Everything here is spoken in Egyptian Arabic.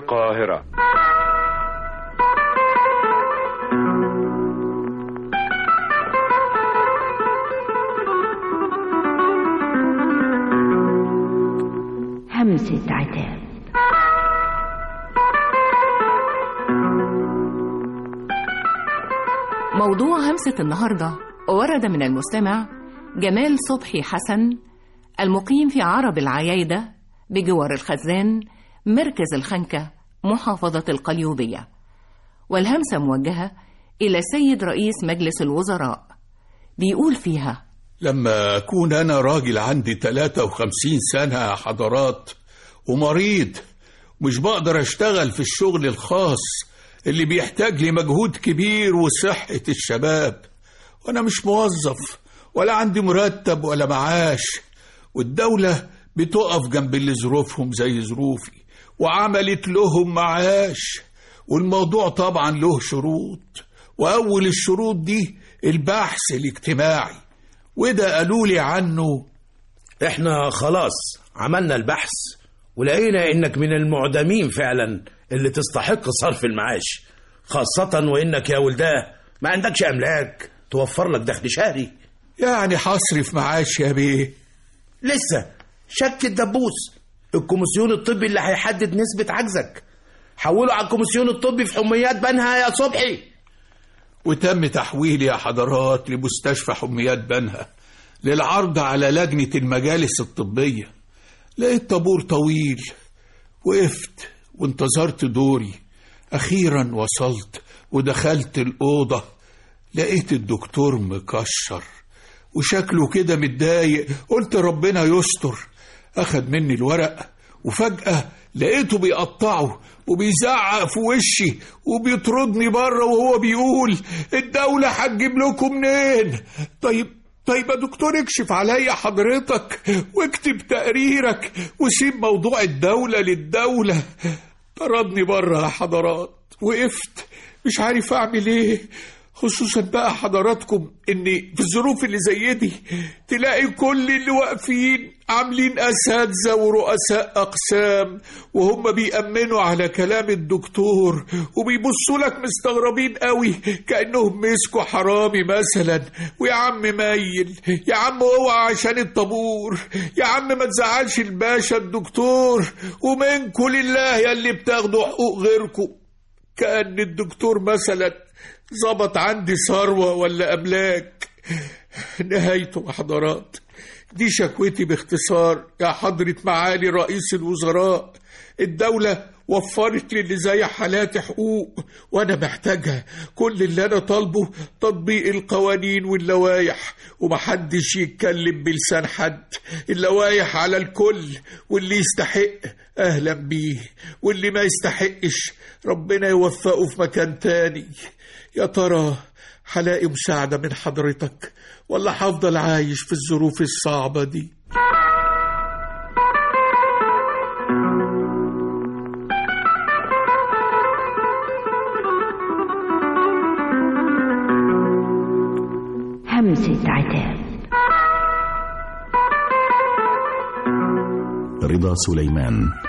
القاهرة همسة عتاب موضوع همسة النهاردة ورد من المستمع جمال صبحي حسن المقيم في عرب العيايدة بجوار الخزان مركز الخنكة محافظة القليوبية والهمسة موجهة إلى السيد رئيس مجلس الوزراء بيقول فيها لما أكون أنا راجل عندي 53 سنة يا حضرات ومريض مش بقدر أشتغل في الشغل الخاص اللي بيحتاج لي مجهود كبير وصحة الشباب وأنا مش موظف ولا عندي مرتب ولا معاش والدولة بتقف جنب اللي ظروفهم زي ظروفي وعملت لهم معاش والموضوع طبعا له شروط وأول الشروط دي البحث الاجتماعي وده قالوا لي عنه احنا خلاص عملنا البحث ولقينا انك من المعدمين فعلا اللي تستحق صرف المعاش خاصة وانك يا ولداه ما عندكش املاك توفر لك دخل شهري يعني هصرف معاش يا بيه لسه شك الدبوس الكوميسيون الطبي اللي هيحدد نسبة عجزك حوله على الكوميسيون الطبي في حميات بنها يا صبحي وتم تحويلي يا حضرات لمستشفى حميات بنها للعرض على لجنة المجالس الطبية لقيت طابور طويل وقفت وانتظرت دوري أخيرا وصلت ودخلت الأوضة لقيت الدكتور مكشر وشكله كده متضايق قلت ربنا يستر أخد مني الورق وفجأة لقيته بيقطعه وبيزعق في وشي وبيطردني بره وهو بيقول الدولة هتجيب لكم منين طيب طيب يا دكتور اكشف عليا حضرتك واكتب تقريرك وسيب موضوع الدولة للدولة طردني بره يا حضرات وقفت مش عارف اعمل ايه خصوصا بقى حضراتكم ان في الظروف اللي زي دي تلاقي كل اللي واقفين عاملين اساتذه ورؤساء اقسام وهم بيأمنوا على كلام الدكتور وبيبصوا لك مستغربين قوي كانهم مسكوا حرامي مثلا ويا عم ميل يا عم اوعى عشان الطابور يا عم ما تزعلش الباشا الدكتور ومنكم لله يا اللي بتاخدوا حقوق غيركم كأن الدكتور مثلا ظبط عندي ثروة ولا أملاك نهايته يا حضرات دي شكوتي باختصار يا حضرة معالي رئيس الوزراء الدولة وفرت لي اللي زي حالاتي حقوق وانا محتاجها كل اللي انا طالبه تطبيق القوانين واللوائح ومحدش يتكلم بلسان حد اللوائح على الكل واللي يستحق اهلا بيه واللي ما يستحقش ربنا يوفقه في مكان تاني يا ترى هلاقي مساعدة من حضرتك ولا هفضل عايش في الظروف الصعبة دي همسة عتاب رضا سليمان